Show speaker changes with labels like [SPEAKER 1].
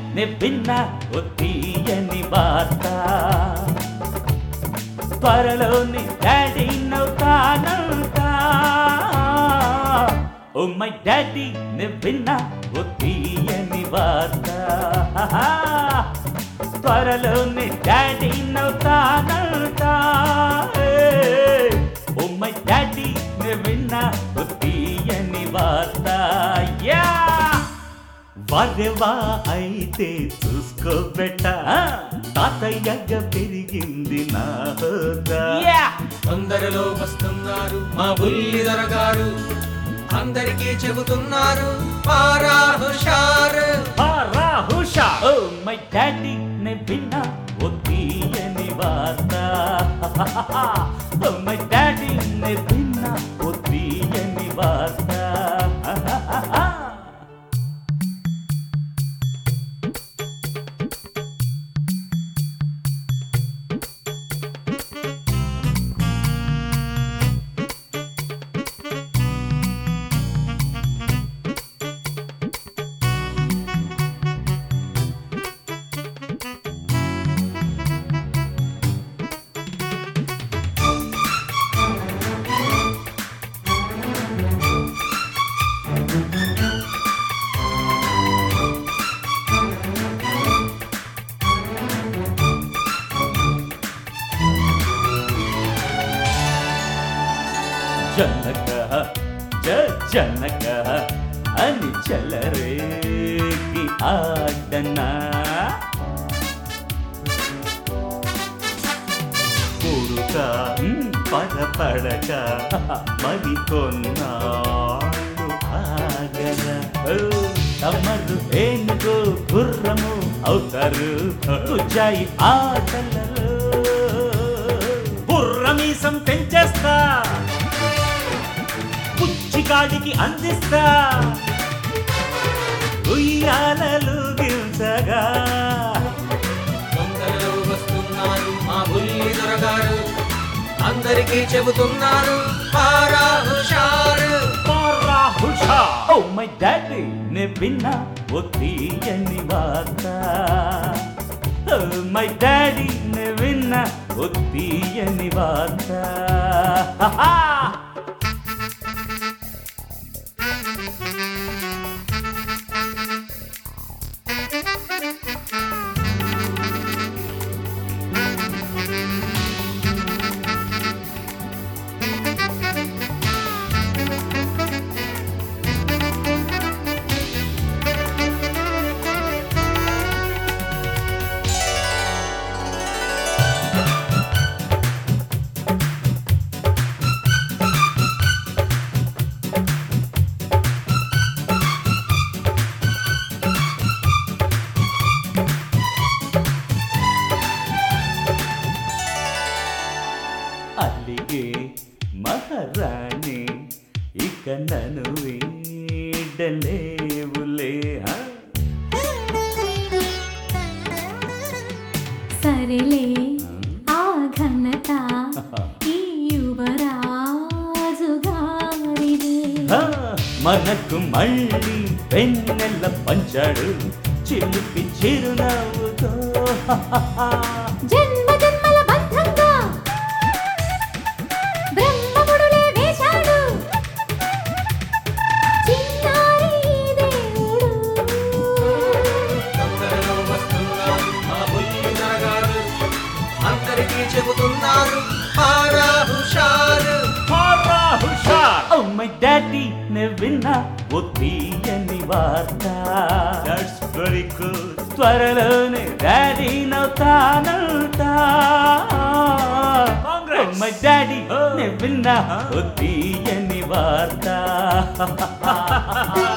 [SPEAKER 1] నే విన్నా ఓ తీయని వార్త త్వరలోని డాడీ నవ్వుతానంట ఓ మై డాడీ నే విన్నా ఓ తీయని వార్త త్వరలోని డాడీ నవ్వుతానంట ఓ మై డాడీ నే విన్నా ఓ తీయని వార్త యా వరవా అయితే చూసుకోబెట్ట తాతయ్యగా పెరిగింది నా హోదా
[SPEAKER 2] తొందరలో వస్తున్నారు మా బుల్లిధర గారు అందరికీ చెబుతున్నారు పారా హుషారు
[SPEAKER 1] హుషా ఓ మై డాడీ నే విన్నా ఓ తీయని వార్త ఓ మై డాడీ నే విన్నా ఓ తీయని వార్త జనక జ జనక అని చెలరేగి ఆడనా కొడుక పడపడక మరి కొన్నాళ్ళు ఆగల తమరు ఏనుగు గుర్రము అవుతారు తుజాయి ఆటలలో బుర్రమీసం పెంచేస్తా పుచ్చిగాడికి అందిస్తా ఉయ్యాలలు గిల్చగా
[SPEAKER 2] తొందరలో వస్తున్నారు మా బుల్లిధర గారు అందరికీ చెబుతున్నారు పారా హుషారు
[SPEAKER 1] పారా హుషా ఓ మై డాడీ నే విన్నా ఓ తీయని వార్త ఓ మై డాడీ నే విన్నా ఓ తీయని వార్త హహా! అಲ್ಲಿಗೆ మహారాణి ఇక నన్ను వీడలేవులే హా?
[SPEAKER 3] సరేలే ఆ ఘనత ఈ యువరాజు గారిదే
[SPEAKER 1] హా, మనకు మళ్ళీ వెన్నెల పంచాడు చిలిపి చిరునవ్వుతో హహహా.
[SPEAKER 3] జన్మ జన్మల బంధంగా బ్రహ్మముడులే వేశాడు చిన్నారి దేవుడు
[SPEAKER 2] తొందరలో వస్తున్నారు మా బుల్లిధర గారు అందరికీ చెబుతున్నారు పారా హుషారు
[SPEAKER 1] పారా హుషార్ ఓ మై డాడీ నే విన్నా ఓ తీయని వార్త దట్స్ వెరీ గుడ్ త్వరలోనే డాడీ నవ్వుతానంట ఓ మై డాడీ నే విన్నా ఓ తీయని వార్త